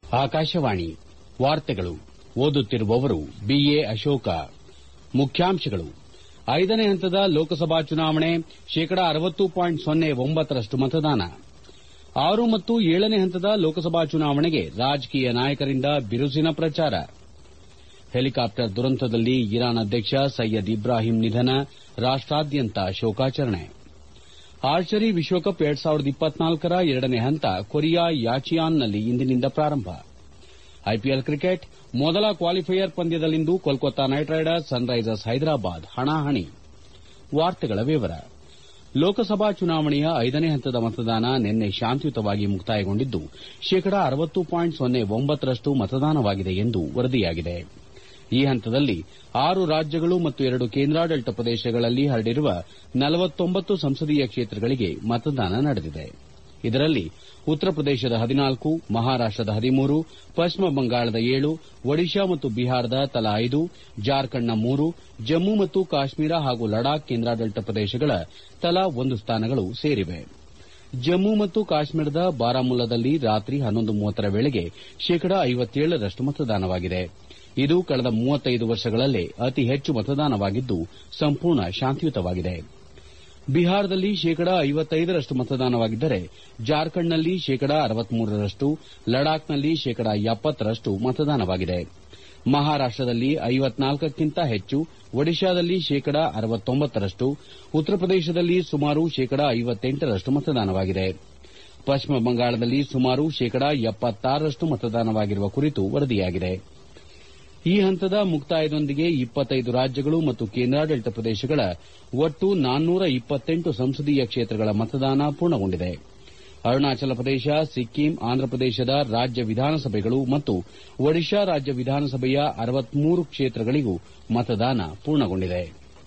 ಆಕಾಶವಾಣಿ ವಾರ್ತೆಗಳು ಓದುತ್ತಿರುವವರು ಬಿಎ ಅಶೋಕ ಮುಖ್ಯಾಂಶಗಳು ಐದನೇ ಹಂತದ ಲೋಕಸಭಾ ಚುನಾವಣೆ ಶೇಕಡ ರಷ್ಟು ಮತದಾನ ಆರು ಮತ್ತು ಏಳನೇ ಹಂತದ ಲೋಕಸಭಾ ಚುನಾವಣೆಗೆ ರಾಜಕೀಯ ನಾಯಕರಿಂದ ಬಿರುಸಿನ ಪ್ರಚಾರ ಹೆಲಿಕಾಪ್ಟರ್ ದುರಂತದಲ್ಲಿ ಇರಾನ್ ಅಧ್ಯಕ್ಷ ಸಯ್ಯದ್ ಇಬ್ರಾಹಿಂ ನಿಧನ ರಾಷ್ಟ್ರಾದ್ಯಂತ ಶೋಕಾಚರಣೆ ಆರ್ಚರಿ ವಿಶ್ವಕಪ್ ರ ಎರಡನೇ ಹಂತ ಕೊರಿಯಾ ಯಾಚಿಯಾನ್ನಲ್ಲಿ ಇಂದಿನಿಂದ ಪ್ರಾರಂಭ ಐಪಿಎಲ್ ಕ್ರಿಕೆಟ್ ಮೊದಲ ಕ್ವಾಲಿಫೈಯರ್ ಪಂದ್ಯದಲ್ಲಿಂದು Kolkata Knight Riders Sunrisers Hyderabad ಹಣಾಹಣಿ ಲೋಕಸಭಾ ಚುನಾವಣೆಯ ಐದನೇ ಹಂತದ ಮತದಾನ ನಿನ್ನೆ ಶಾಂತಿಯುತವಾಗಿ ಮುಕ್ತಾಯಗೊಂಡಿದ್ದು ಶೇಕಡ ರಷ್ಟು ಮತದಾನವಾಗಿದೆ ಎಂದು ವರದಿಯಾಗಿದೆ ಈ ಹಂತದಲ್ಲಿ ಆರು ರಾಜ್ಯಗಳು ಮತ್ತು ಎರಡು ಕೇಂದ್ರಾಡಳಿತ ಪ್ರದೇಶಗಳಲ್ಲಿ ಹರಡಿರುವ ಸಂಸದೀಯ ಕ್ಷೇತ್ರಗಳಿಗೆ ಮತದಾನ ನಡೆದಿದೆ ಇದರಲ್ಲಿ ಉತ್ತರ ಪ್ರದೇಶದ ಹದಿನಾಲ್ಕು ಮಹಾರಾಷ್ಟದ ಹದಿಮೂರು ಪಶ್ಚಿಮ ಬಂಗಾಳದ ಏಳು ಒಡಿಶಾ ಮತ್ತು ಬಿಹಾರದ ತಲಾ ಐದು ಜಾರ್ಖಂಡ್ನ ಮೂರು ಜಮ್ಮು ಮತ್ತು ಕಾಶ್ಮೀರ ಹಾಗೂ ಲಡಾಖ್ ಕೇಂದ್ರಾಡಳಿತ ಪ್ರದೇಶಗಳ ತಲಾ ಒಂದು ಸ್ಥಾನಗಳು ಸೇರಿವೆ ಜಮ್ಮು ಮತ್ತು ಕಾಶ್ಮೀರದ ಬಾರಾಮುಲ್ಲಾದಲ್ಲಿ ರಾತ್ರಿ ರ ವೇಳೆಗೆ ಶೇಕಡ ರಷ್ಟು ಮತದಾನವಾಗಿದೆ ಇದು ಕಳೆದ ವರ್ಷಗಳಲ್ಲೇ ಅತಿ ಹೆಚ್ಚು ಮತದಾನವಾಗಿದ್ದು ಸಂಪೂರ್ಣ ಶಾಂತಿಯುತವಾಗಿದೆ ಬಿಹಾರದಲ್ಲಿ ಶೇಕಡ ರಷ್ಟು ಮತದಾನವಾಗಿದ್ದರೆ ಜಾರ್ಖಂಡ್ನಲ್ಲಿ ಶೇಕಡ ರಷ್ಟು ಲಡಾಖ್ನಲ್ಲಿ ಶೇಕಡ ರಷ್ಟು ಮತದಾನವಾಗಿದೆ ಮಹಾರಾಷ್ಟದಲ್ಲಿ ಕ್ಕಿಂತ ಹೆಚ್ಚು ಒಡಿಶಾದಲ್ಲಿ ಶೇಕಡ ರಷ್ಟು ಉತ್ತರ ಪ್ರದೇಶದಲ್ಲಿ ಸುಮಾರು ಶೇಕಡ ರಷ್ಟು ಮತದಾನವಾಗಿದೆ ಪಶ್ಚಿಮ ಬಂಗಾಳದಲ್ಲಿ ಸುಮಾರು ಶೇಕಡ ರಷ್ಟು ಮತದಾನವಾಗಿರುವ ಕುರಿತು ವರದಿಯಾಗಿದೆ ಈ ಹಂತದ ಮುಕ್ತಾಯದೊಂದಿಗೆ ರಾಜ್ಯಗಳು ಮತ್ತು ಕೇಂದ್ರಾಡಳಿತ ಪ್ರದೇಶಗಳ ಒಟ್ಟು ಸಂಸದೀಯ ಕ್ಷೇತ್ರಗಳ ಮತದಾನ ಪೂರ್ಣಗೊಂಡಿದೆ ಅರುಣಾಚಲ ಪ್ರದೇಶ ಸಿಕ್ಕಿಂ ಆಂಧ್ರಪ್ರದೇಶದ ರಾಜ್ಯ ವಿಧಾನಸಭೆಗಳು ಮತ್ತು ಒಡಿಶಾ ರಾಜ್ಯ ವಿಧಾನಸಭೆಯ ಕ್ಷೇತ್ರಗಳಿಗೂ ಮತದಾನ ಪೂರ್ಣಗೊಂಡಿದೆ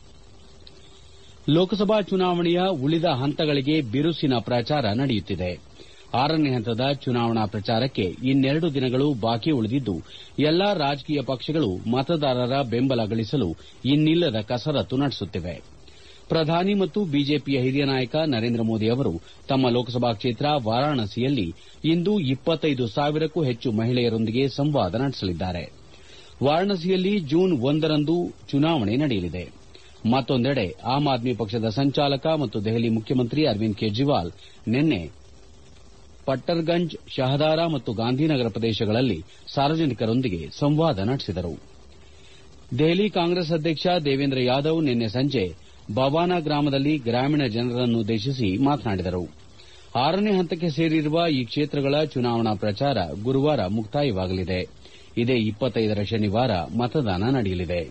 ಲೋಕಸಭಾ ಚುನಾವಣೆಯ ಉಳಿದ ಹಂತಗಳಿಗೆ ಬಿರುಸಿನ ಪ್ರಚಾರ ನಡೆಯುತ್ತಿದೆ ಆರನೇ ಹಂತದ ಚುನಾವಣಾ ಪ್ರಚಾರಕ್ಕೆ ಇನ್ನೆರಡು ದಿನಗಳು ಬಾಕಿ ಉಳಿದಿದ್ದು ಎಲ್ಲಾ ರಾಜಕೀಯ ಪಕ್ಷಗಳು ಮತದಾರರ ಬೆಂಬಲ ಗಳಿಸಲು ಇನ್ನಿಲ್ಲದ ಕಸರತ್ತು ನಡೆಸುತ್ತಿವೆ ಪ್ರಧಾನಿ ಮತ್ತು ಬಿಜೆಪಿಯ ಹಿರಿಯ ನಾಯಕ ನರೇಂದ್ರ ಮೋದಿ ಅವರು ತಮ್ಮ ಲೋಕಸಭಾ ಕ್ಷೇತ್ರ ವಾರಾಣಸಿಯಲ್ಲಿ ಇಂದು ಸಾವಿರಕ್ಕೂ ಹೆಚ್ಚು ಮಹಿಳೆಯರೊಂದಿಗೆ ಸಂವಾದ ನಡೆಸಲಿದ್ದಾರೆ ವಾರಾಣಸಿಯಲ್ಲಿ ಜೂನ್ ಒಂದರಂದು ಚುನಾವಣೆ ನಡೆಯಲಿದೆ ಮತ್ತೊಂದೆಡೆ ಆಮ್ ಆದ್ಮಿ ಪಕ್ಷದ ಸಂಚಾಲಕ ಮತ್ತು ದೆಹಲಿ ಮುಖ್ಯಮಂತ್ರಿ ಅರವಿಂದ್ ಕೇಜ್ರಿವಾಲ್ ನಿನ್ನೆ ಪಟ್ಟರ್ಗಂಜ್ ಶಹದಾರಾ ಮತ್ತು ಗಾಂಧಿನಗರ ಪ್ರದೇಶಗಳಲ್ಲಿ ಸಾರ್ವಜನಿಕರೊಂದಿಗೆ ಸಂವಾದ ನಡೆಸಿದರು ದೆಹಲಿ ಕಾಂಗ್ರೆಸ್ ಅಧ್ಯಕ್ಷ ದೇವೇಂದ್ರ ಯಾದವ್ ನಿನ್ನೆ ಸಂಜೆ ಬವಾನಾ ಗ್ರಾಮದಲ್ಲಿ ಗ್ರಾಮೀಣ ಜನರನ್ನುದ್ದೇಶಿಸಿ ಮಾತನಾಡಿದರು ಆರನೇ ಹಂತಕ್ಕೆ ಸೇರಿರುವ ಈ ಕ್ಷೇತ್ರಗಳ ಚುನಾವಣಾ ಪ್ರಚಾರ ಗುರುವಾರ ಮುಕ್ತಾಯವಾಗಲಿದೆ ಇದೇ ರ ಶನಿವಾರ ಮತದಾನ ನಡೆಯಲಿದೆ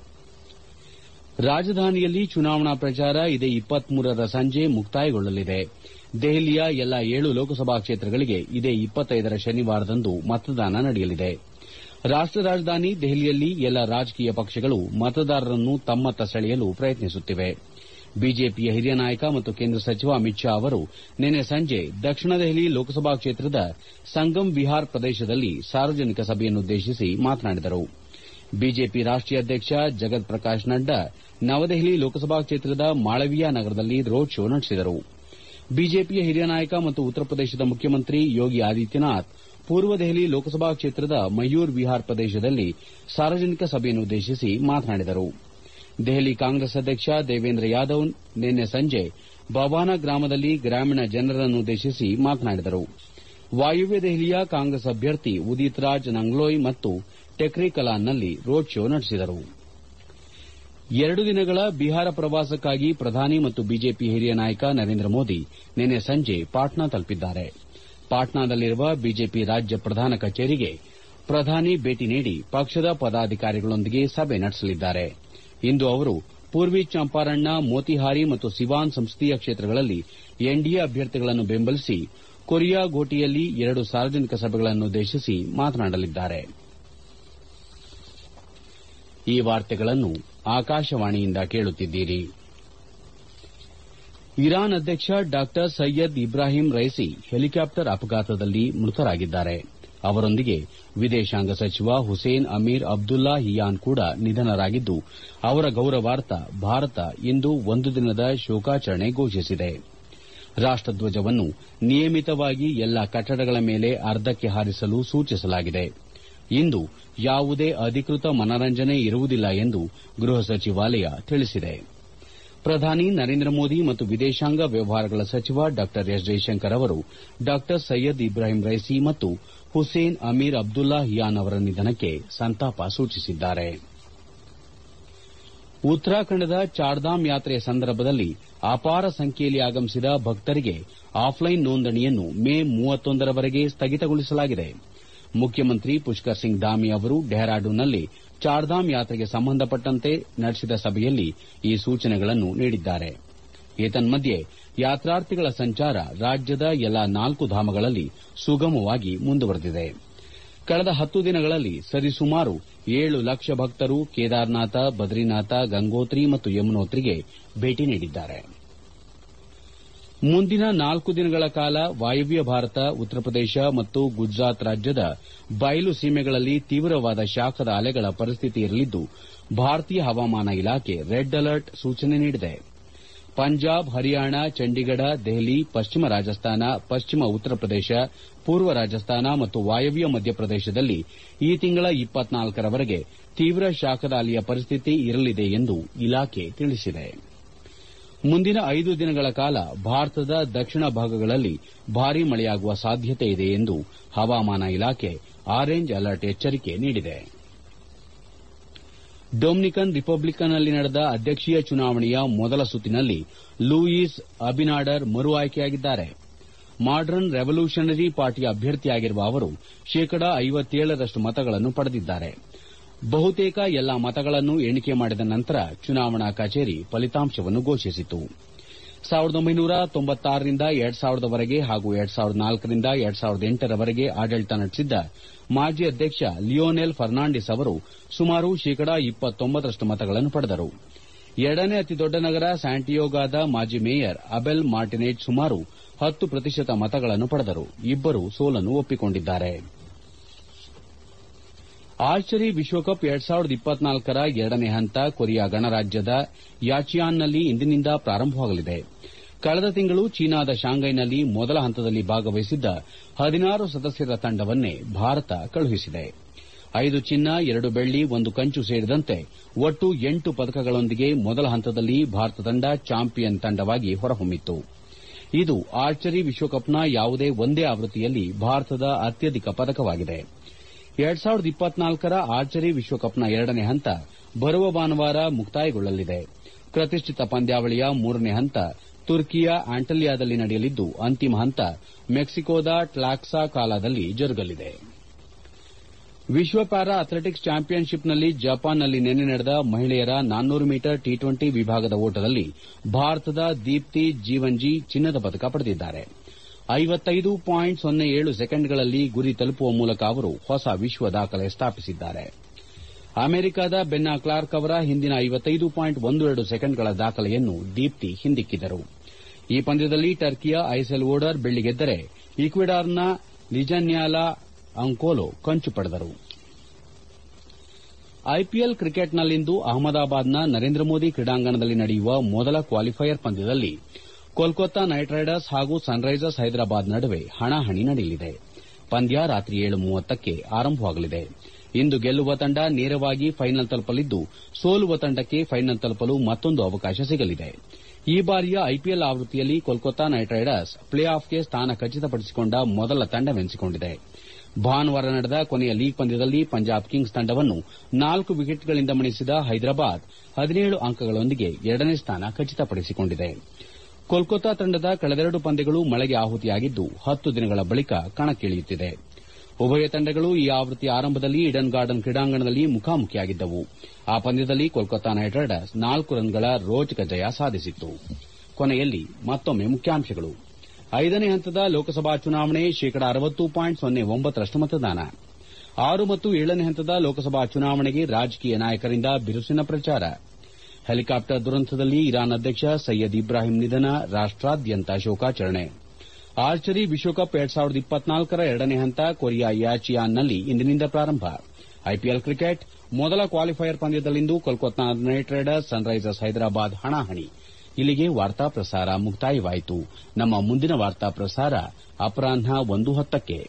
ರಾಜಧಾನಿಯಲ್ಲಿ ಚುನಾವಣಾ ಪ್ರಚಾರ ಇದೇ ರ ಸಂಜೆ ಮುಕ್ತಾಯಗೊಳ್ಳಲಿದೆ ದೆಹಲಿಯ ಎಲ್ಲಾ ಏಳು ಲೋಕಸಭಾ ಕ್ಷೇತ್ರಗಳಿಗೆ ಇದೇ ರ ಶನಿವಾರದಂದು ಮತದಾನ ನಡೆಯಲಿದೆ ರಾಷ್ಟ ರಾಜಧಾನಿ ದೆಹಲಿಯಲ್ಲಿ ಎಲ್ಲಾ ರಾಜಕೀಯ ಪಕ್ಷಗಳು ಮತದಾರರನ್ನು ತಮ್ಮತ್ತ ಸೆಳೆಯಲು ಪ್ರಯತ್ನಿಸುತ್ತಿವೆ ಬಿಜೆಪಿಯ ಹಿರಿಯ ನಾಯಕ ಮತ್ತು ಕೇಂದ್ರ ಸಚಿವ ಅಮಿತ್ ಶಾ ಅವರು ನಿನ್ನೆ ಸಂಜೆ ದಕ್ಷಿಣ ದೆಹಲಿ ಲೋಕಸಭಾ ಕ್ಷೇತ್ರದ ಸಂಗಮ್ ವಿಹಾರ್ ಪ್ರದೇಶದಲ್ಲಿ ಸಾರ್ವಜನಿಕ ಸಭೆಯನ್ನುದ್ದೇಶಿಸಿ ಮಾತನಾಡಿದರು ಬಿಜೆಪಿ ರಾಷ್ಟೀಯ ಅಧ್ಯಕ್ಷ ಜಗತ್ ಪ್ರಕಾಶ್ ನಡ್ಡಾ ನವದೆಹಲಿ ಲೋಕಸಭಾ ಕ್ಷೇತ್ರದ ಮಾಳವಿಯಾ ನಗರದಲ್ಲಿ ರೋಡ್ ಶೋ ನಡೆಸಿದರು ಬಿಜೆಪಿಯ ಹಿರಿಯ ನಾಯಕ ಮತ್ತು ಉತ್ತರ ಪ್ರದೇಶದ ಮುಖ್ಯಮಂತ್ರಿ ಯೋಗಿ ಆದಿತ್ಯನಾಥ್ ಪೂರ್ವ ದೆಹಲಿ ಲೋಕಸಭಾ ಕ್ಷೇತ್ರದ ಮಯೂರ್ ವಿಹಾರ್ ಪ್ರದೇಶದಲ್ಲಿ ಸಾರ್ವಜನಿಕ ಸಭೆಯನ್ನುದ್ದೇಶಿಸಿ ಮಾತನಾಡಿದರು ದೆಹಲಿ ಕಾಂಗ್ರೆಸ್ ಅಧ್ಯಕ್ಷ ದೇವೇಂದ್ರ ಯಾದವ್ ನಿನ್ನೆ ಸಂಜೆ ಬವಾನಾ ಗ್ರಾಮದಲ್ಲಿ ಗ್ರಾಮೀಣ ಜನರನ್ನುದ್ದೇಶಿಸಿ ಮಾತನಾಡಿದರು ವಾಯುವ್ಯ ದೆಹಲಿಯ ಕಾಂಗ್ರೆಸ್ ಅಭ್ಯರ್ಥಿ ಉದಿತ್ ರಾಜ್ ನಂಗ್ಲೋಯ್ ಮತ್ತು ಟೆಕ್ರಿಕಲಾನ್ನಲ್ಲಿ ರೋಡ್ ಶೋ ನಡೆಸಿದರು ಎರಡು ದಿನಗಳ ಬಿಹಾರ ಪ್ರವಾಸಕ್ಕಾಗಿ ಪ್ರಧಾನಿ ಮತ್ತು ಬಿಜೆಪಿ ಹಿರಿಯ ನಾಯಕ ನರೇಂದ್ರ ಮೋದಿ ನಿನ್ನೆ ಸಂಜೆ ಪಾಟ್ನಾ ತಲುಪಿದ್ದಾರೆ ಪಾಟ್ನಾದಲ್ಲಿರುವ ಬಿಜೆಪಿ ರಾಜ್ಯ ಪ್ರಧಾನ ಕಚೇರಿಗೆ ಪ್ರಧಾನಿ ಭೇಟಿ ನೀಡಿ ಪಕ್ಷದ ಪದಾಧಿಕಾರಿಗಳೊಂದಿಗೆ ಸಭೆ ನಡೆಸಲಿದ್ದಾರೆ ಇಂದು ಅವರು ಪೂರ್ವಿ ಚಂಪಾರಣ್ನ ಮೋತಿಹಾರಿ ಮತ್ತು ಸಿವಾನ್ ಸಂಸದೀಯ ಕ್ಷೇತ್ರಗಳಲ್ಲಿ ಎನ್ಡಿಎ ಅಭ್ಯರ್ಥಿಗಳನ್ನು ಬೆಂಬಲಿಸಿ ಕೊರಿಯಾ ಘೋಟಿಯಲ್ಲಿ ಎರಡು ಸಾರ್ವಜನಿಕ ಸಭೆಗಳನ್ನುದ್ದೇಶಿಸಿ ಮಾತನಾಡಲಿದ್ದಾರೆ ಈ ವಾರ್ತೆಗಳನ್ನು ಆಕಾಶವಾಣಿಯಿಂದ ಕೇಳುತ್ತಿದ್ದೀರಿ ಇರಾನ್ ಅಧ್ಯಕ್ಷ ಡಾ ಸಯ್ಯದ್ ಇಬ್ರಾಹಿಂ ರೈಸಿ ಹೆಲಿಕಾಪ್ಟರ್ ಅಪಘಾತದಲ್ಲಿ ಮೃತರಾಗಿದ್ದಾರೆ ಅವರೊಂದಿಗೆ ವಿದೇಶಾಂಗ ಸಚಿವ ಹುಸೇನ್ ಅಮೀರ್ ಅಬ್ದುಲ್ಲಾ ಹಿಯಾನ್ ಕೂಡ ನಿಧನರಾಗಿದ್ದು ಅವರ ಗೌರವಾರ್ಥ ಭಾರತ ಇಂದು ಒಂದು ದಿನದ ಶೋಕಾಚರಣೆ ಘೋಷಿಸಿದೆ ರಾಷ್ಟಧ್ವಜವನ್ನು ನಿಯಮಿತವಾಗಿ ಎಲ್ಲಾ ಕಟ್ಟಡಗಳ ಮೇಲೆ ಅರ್ಧಕ್ಕೆ ಹಾರಿಸಲು ಸೂಚಿಸಲಾಗಿದೆ ಇಂದು ಯಾವುದೇ ಅಧಿಕೃತ ಮನರಂಜನೆ ಇರುವುದಿಲ್ಲ ಎಂದು ಗೃಹ ಸಚಿವಾಲಯ ತಿಳಿಸಿದೆ ಪ್ರಧಾನಿ ನರೇಂದ್ರ ಮೋದಿ ಮತ್ತು ವಿದೇಶಾಂಗ ವ್ಯವಹಾರಗಳ ಸಚಿವ ಡಾ ಎಸ್ ಜೈಶಂಕರ್ ಅವರು ಡಾ ಸೈಯದ್ ಇಬ್ರಾಹಿಂ ರೈಸಿ ಮತ್ತು ಹುಸೇನ್ ಅಮೀರ್ ಅಬ್ದುಲ್ಲಾ ಹಿಯಾನ್ ಅವರ ನಿಧನಕ್ಕೆ ಸಂತಾಪ ಸೂಚಿಸಿದ್ದಾರೆ ಉತ್ತರಾಖಂಡದ ಚಾರ್ಧಾಮ್ ಯಾತ್ರೆಯ ಸಂದರ್ಭದಲ್ಲಿ ಅಪಾರ ಸಂಖ್ಯೆಯಲ್ಲಿ ಆಗಮಿಸಿದ ಭಕ್ತರಿಗೆ ಆಫ್ಲೈನ್ ನೋಂದಣಿಯನ್ನು ಮೇ ಮೂವತ್ತೊಂದರವರೆಗೆ ಸ್ಥಗಿತಗೊಳಿಸಲಾಗಿದೆ ಮುಖ್ಯಮಂತ್ರಿ ಪುಷ್ಕರ್ ಸಿಂಗ್ ಧಾಮಿ ಅವರು ಡೆಹ್ರಾಡೂನ್ನಲ್ಲಿ ಚಾರ್ಧಾಮ್ ಯಾತ್ರೆಗೆ ಸಂಬಂಧಪಟ್ಟಂತೆ ನಡೆಸಿದ ಸಭೆಯಲ್ಲಿ ಈ ಸೂಚನೆಗಳನ್ನು ನೀಡಿದ್ದಾರೆ ಏತನ್ಮಧ್ಯೆ ಯಾತ್ರಾರ್ಥಿಗಳ ಸಂಚಾರ ರಾಜ್ಯದ ಎಲ್ಲಾ ನಾಲ್ಕು ಧಾಮಗಳಲ್ಲಿ ಸುಗಮವಾಗಿ ಮುಂದುವರೆದಿದೆ ಕಳೆದ ಹತ್ತು ದಿನಗಳಲ್ಲಿ ಸರಿಸುಮಾರು ಏಳು ಲಕ್ಷ ಭಕ್ತರು ಕೇದಾರ್ನಾಥ ಬದ್ರಿನಾಥ ಗಂಗೋತ್ರಿ ಮತ್ತು ಯಮುನೋತ್ರಿಗೆ ಭೇಟಿ ನೀಡಿದ್ದಾರೆ ಮುಂದಿನ ನಾಲ್ಕು ದಿನಗಳ ಕಾಲ ವಾಯವ್ಯ ಭಾರತ ಉತ್ತರಪ್ರದೇಶ ಮತ್ತು ಗುಜರಾತ್ ರಾಜ್ಯದ ಬಯಲು ಸೀಮೆಗಳಲ್ಲಿ ತೀವ್ರವಾದ ಶಾಖದ ಅಲೆಗಳ ಪರಿಸ್ಥಿತಿ ಇರಲಿದ್ದು ಭಾರತೀಯ ಹವಾಮಾನ ಇಲಾಖೆ ರೆಡ್ ಅಲರ್ಟ್ ಸೂಚನೆ ನೀಡಿದೆ ಪಂಜಾಬ್ ಹರಿಯಾಣ ಚಂಡೀಗಢ ದೆಹಲಿ ಪಶ್ಚಿಮ ರಾಜಸ್ಥಾನ ಪಶ್ಚಿಮ ಉತ್ತರ ಪ್ರದೇಶ ಪೂರ್ವ ರಾಜಸ್ಥಾನ ಮತ್ತು ವಾಯವ್ಯ ಮಧ್ಯಪ್ರದೇಶದಲ್ಲಿ ಈ ತಿಂಗಳ ಇಪ್ಪತ್ನಾಲ್ಕರವರೆಗೆ ತೀವ್ರ ಶಾಖದ ಅಲೆಯ ಪರಿಸ್ಥಿತಿ ಇರಲಿದೆ ಎಂದು ಇಲಾಖೆ ತಿಳಿಸಿದೆ ಮುಂದಿನ ಐದು ದಿನಗಳ ಕಾಲ ಭಾರತದ ದಕ್ಷಿಣ ಭಾಗಗಳಲ್ಲಿ ಭಾರೀ ಮಳೆಯಾಗುವ ಸಾಧ್ಯತೆ ಇದೆ ಎಂದು ಹವಾಮಾನ ಇಲಾಖೆ ಆರೆಂಜ್ ಅಲರ್ಟ್ ಎಚ್ಚರಿಕೆ ನೀಡಿದೆ ಡೊಮಿನಿಕನ್ ರಿಪಬ್ಲಿಕ್ನಲ್ಲಿ ನಡೆದ ಅಧ್ಯಕ್ಷೀಯ ಚುನಾವಣೆಯ ಮೊದಲ ಸುತ್ತಿನಲ್ಲಿ ಲೂಯಿಸ್ ಅಬಿನಾಡರ್ ಮರು ಆಯ್ಕೆಯಾಗಿದ್ದಾರೆ ಮಾಡರ್ನ್ ರೆವಲ್ಯೂಷನರಿ ಪಾರ್ಟಿಯ ಅಭ್ಯರ್ಥಿಯಾಗಿರುವ ಅವರು ಶೇಕಡ ಐವತ್ತೇಳರಷ್ಟು ಮತಗಳನ್ನು ಪಡೆದಿದ್ದಾರೆ ಬಹುತೇಕ ಎಲ್ಲಾ ಮತಗಳನ್ನು ಎಣಿಕೆ ಮಾಡಿದ ನಂತರ ಚುನಾವಣಾ ಕಚೇರಿ ಫಲಿತಾಂಶವನ್ನು ಘೋಷಿಸಿತು ರಿಂದ ಎರಡ್ ಸಾವಿರದವರೆಗೆ ಹಾಗೂ ಎರಡ್ ಸಾವಿರದ ನಾಲ್ಕರಿಂದ ಎರಡ್ ಸಾವಿರದ ಎಂಟರವರೆಗೆ ಆಡಳಿತ ನಡೆಸಿದ್ದ ಮಾಜಿ ಅಧ್ಯಕ್ಷ ಲಿಯೋನೆಲ್ ಫರ್ನಾಂಡಿಸ್ ಅವರು ಸುಮಾರು ಶೇಕಡ ಇಪ್ಪತ್ತೊಂಬತ್ತರಷ್ಟು ಮತಗಳನ್ನು ಪಡೆದರು ಎರಡನೇ ಅತಿದೊಡ್ಡ ನಗರ ಸ್ಯಾಂಟಿಯಾಗೋದ ಮಾಜಿ ಮೇಯರ್ ಅಬೆಲ್ ಮಾರ್ಟಿನೆಜ್ ಸುಮಾರು ಹತ್ತು ಪ್ರತಿಶತ ಮತಗಳನ್ನು ಪಡೆದರು ಇಬ್ಬರು ಸೋಲನ್ನು ಒಪ್ಪಿಕೊಂಡಿದ್ದಾರೆ ಆರ್ಚರಿ ವಿಶ್ವಕಪ್ ಎರಡ್ ಸಾವಿರದ ಇಪ್ಪತ್ನಾಲ್ಕರ ಎರಡನೇ ಹಂತ ಕೊರಿಯಾ ಗಣರಾಜ್ಯದ ಯಾಚಿಯಾನ್ನಲ್ಲಿ ಇಂದಿನಿಂದ ಪ್ರಾರಂಭವಾಗಲಿದೆ ಕಳೆದ ತಿಂಗಳು ಚೀನಾದ ಶಾಂಘೈನಲ್ಲಿ ಮೊದಲ ಹಂತದಲ್ಲಿ ಭಾಗವಹಿಸಿದ್ದ ಹದಿನಾರು ಸದಸ್ಯರ ತಂಡವನ್ನೇ ಭಾರತ ಕಳುಹಿಸಿದೆ ಐದು ಚಿನ್ನ ಎರಡು ಬೆಳ್ಳಿ ಒಂದು ಕಂಚು ಸೇರಿದಂತೆ ಒಟ್ಟು ಎಂಟು ಪದಕಗಳೊಂದಿಗೆ ಮೊದಲ ಹಂತದಲ್ಲಿ ಭಾರತ ತಂಡ ಚಾಂಪಿಯನ್ ತಂಡವಾಗಿ ಹೊರಹೊಮ್ಮಿತ್ತು ಇದು ಆರ್ಚರಿ ವಿಶ್ವಕಪ್ನ ಯಾವುದೇ ಒಂದೇ ಆವೃತ್ತಿಯಲ್ಲಿ ಭಾರತದ ಅತ್ಯಧಿಕ ಪದಕವಾಗಿದೆ ಎರಡ್ ಸಾವಿರದ ಇಪ್ಪತ್ನಾಲ್ಕರ ಆರ್ಚರಿ ವಿಶ್ವಕಪ್ನ ಎರಡನೇ ಹಂತ ಬರುವ ಭಾನುವಾರ ಮುಕ್ತಾಯಗೊಳ್ಳಲಿದೆ ಪ್ರತಿಷ್ಠಿತ ಪಂದ್ಯಾವಳಿಯ ಮೂರನೇ ಹಂತ ತುರ್ಕಿಯ ಆಂಟಲಿಯಾದಲ್ಲಿ ನಡೆಯಲಿದ್ದು ಅಂತಿಮ ಹಂತ ಮೆಕ್ಸಿಕೋದ ಟ್ಲಾಕ್ಸಾಕಾಲಾದಲ್ಲಿ ಜರುಗಲಿದೆ ವಿಶ್ವ ಪ್ಯಾರಾ ಅಥ್ಲೆಟಿಕ್ಸ್ ಚಾಂಪಿಯನ್ಶಿಪ್ನಲ್ಲಿ ಜಪಾನ್ನಲ್ಲಿ ನಿನ್ನೆ ನಡೆದ ಮಹಿಳೆಯರ ನಾನ್ನೂರು ಮೀಟರ್ ಟಿ ಟ್ವೆಂಟಿ ವಿಭಾಗದ ಓಟದಲ್ಲಿ ಭಾರತದ ದೀಪ್ತಿ ಜೀವನ್ಜಿ ಚಿನ್ನದ ಪದಕ ಪಡೆದಿದ್ದಾರೆ ಐವತ್ತೈದು ಪಾಯಿಂಟ್ ಸೊನ್ನೆ ಏಳು ಸೆಕೆಂಡ್ಗಳಲ್ಲಿ ಗುರಿ ತಲುಪುವ ಮೂಲಕ ಅವರು ಹೊಸ ವಿಶ್ವ ದಾಖಲೆ ಸ್ಥಾಪಿಸಿದ್ದಾರೆ ಅಮೆರಿಕದ ಬೆನ್ನಾ ಕ್ಲಾರ್ಕ್ ಅವರ ಹಿಂದಿನ ಐವತ್ತೈದು ಪಾಯಿಂಟ್ ಒಂದು ಎರಡು ಸೆಕೆಂಡ್ಗಳ ದಾಖಲೆಯನ್ನು ದೀಪ್ತಿ ಹಿಂದಿಕ್ಕಿದರು ಈ ಪಂದ್ಯದಲ್ಲಿ ಟರ್ಕಿಯ ಐಸೆಲ್ ಓಡರ್ ಬೆಳ್ಳಿ ಗೆದ್ದರೆ ಈಕ್ವೆಡಾರ್ನ ಲಿಜನ್ಯಾಲಾ ಅಂಕೋಲೋ ಕಂಚು ಪಡೆದರು ಐಪಿಎಲ್ ಕ್ರಿಕೆಟ್ನಲ್ಲಿಂದು ಅಹಮದಾಬಾದ್ನ ನರೇಂದ್ರ ಮೋದಿ ಕ್ರೀಡಾಂಗಣದಲ್ಲಿ ನಡೆಯುವ ಮೊದಲ ಕ್ವಾಲಿಫೈಯರ್ ಪಂದ್ಯದಲ್ಲಿ ಕೋಲ್ಕತ್ತಾ ನೈಟ್ ರೈಡರ್ಸ್ ಹಾಗೂ ಸನ್ರೈಸರ್ಸ್ ಹೈದರಾಬಾದ್ ನಡುವೆ ಹಣಾಹಣಿ ನಡೆಯಲಿದೆ ಪಂದ್ಯ ರಾತ್ರಿ ಏಳು ಮೂವತ್ತಕ್ಕೆ ಆರಂಭವಾಗಲಿದೆ ಇಂದು ಗೆಲ್ಲುವ ತಂಡ ನೇರವಾಗಿ ಫೈನಲ್ ತಲುಪಲಿದ್ದು ಸೋಲುವ ತಂಡಕ್ಕೆ ಫೈನಲ್ ತಲುಪಲು ಮತ್ತೊಂದು ಅವಕಾಶ ಸಿಗಲಿದೆ ಈ ಬಾರಿಯ ಐಪಿಎಲ್ ಆವೃತ್ತಿಯಲ್ಲಿ ಕೋಲ್ಕತ್ತಾ ನೈಟ್ ರೈಡರ್ಸ್ ಪ್ಲೇ ಆಫ್ಗೆ ಸ್ಥಾನ ಖಚಿತಪಡಿಸಿಕೊಂಡ ಮೊದಲ ತಂಡವೆನಿಸಿಕೊಂಡಿದೆ ಭಾನುವಾರ ನಡೆದ ಕೊನೆಯ ಲೀಗ್ ಪಂದ್ಯದಲ್ಲಿ ಪಂಜಾಬ್ ಕಿಂಗ್ಸ್ ತಂಡವನ್ನು ನಾಲ್ಕು ವಿಕೆಟ್ಗಳಿಂದ ಮಣಿಸಿದ ಹೈದರಾಬಾದ್ ಹದಿನೇಳು ಅಂಕಗಳೊಂದಿಗೆ ಎರಡನೇ ಸ್ಥಾನ ಖಚಿತಪಡಿಸಿಕೊಂಡಿದೆ ಕೋಲ್ಕತ್ತಾ ತಂಡದ ಕಳೆದೆರಡು ಪಂದ್ಯಗಳು ಮಳೆಗೆ ಆಹುತಿಯಾಗಿದ್ದು ಹತ್ತು ದಿನಗಳ ಬಳಿಕ ಕಣಕ್ಕಿಳಿಯುತ್ತಿದೆ ಉಭಯ ತಂಡಗಳು ಈ ಆವೃತ್ತಿಯ ಆರಂಭದಲ್ಲಿ ಈಡನ್ ಗಾರ್ಡನ್ ಕ್ರೀಡಾಂಗಣದಲ್ಲಿ ಮುಖಾಮುಖಿಯಾಗಿದ್ದವು ಆ ಪಂದ್ಯದಲ್ಲಿ ಕೋಲ್ಕತ್ತಾ ನೈಟ್ ರೈಡರ್ಸ್ ನಾಲ್ಕು ರನ್ಗಳ ರೋಚಕ ಜಯ ಸಾಧಿಸಿತ್ತು ಕೊನೆಯಲ್ಲಿ ಮತ್ತೊಮ್ಮೆ ಮುಖ್ಯಾಂಶಗಳು ಐದನೇ ಹಂತದ ಲೋಕಸಭಾ ಚುನಾವಣೆ ಶೇಕಡ ಅರವತ್ತು ಪಾಯಿಂಟ್ ಸೊನ್ನೆ ಒಂಬತ್ತರಷ್ಟು ಮತದಾನ ಆರು ಮತ್ತು ಏಳನೇ ಹಂತದ ಲೋಕಸಭಾ ಚುನಾವಣೆಗೆ ರಾಜಕೀಯ ನಾಯಕರಿಂದ ಬಿರುಸಿನ ಪ್ರಚಾರ ಹೆಲಿಕಾಪ್ಟರ್ ದುರಂತದಲ್ಲಿ ಇರಾನ್ ಅಧ್ಯಕ್ಷ ಸೈಯದ್ ಇಬ್ರಾಹಿಂ ನಿಧನ ರಾಷ್ಟ್ರಾದ್ಯಂತ ಶೋಕಾಚರಣೆ ಆರ್ಚರಿ ವಿಶ್ವಕಪ್ ಎರಡ್ ಸಾವಿರದ ಇಪ್ಪತ್ನಾಲ್ಕರ ಎರಡನೇ ಹಂತ ಕೊರಿಯಾ ಯಾಚಿಯಾನ್ನಲ್ಲಿ ಇಂದಿನಿಂದ ಪ್ರಾರಂಭ ಐಪಿಎಲ್ ಕ್ರಿಕೆಟ್ ಮೊದಲ ಕ್ವಾಲಿಫೈಯರ್ ಪಂದ್ಯದಲ್ಲಿಂದು Kolkata Knight Riders Sunrisers Hyderabad ಹಣಾಹಣಿ ಇಲ್ಲಿಗೆ ವಾರ್ತಾ ಪ್ರಸಾರ ಮುಕ್ತಾಯವಾಯಿತು ನಮ್ಮ ಮುಂದಿನ ವಾರ್ತಾ ಪ್ರಸಾರ ಅಪರಾಹ್ನ ಒಂದು ಹತ್ತಕ್ಕೆ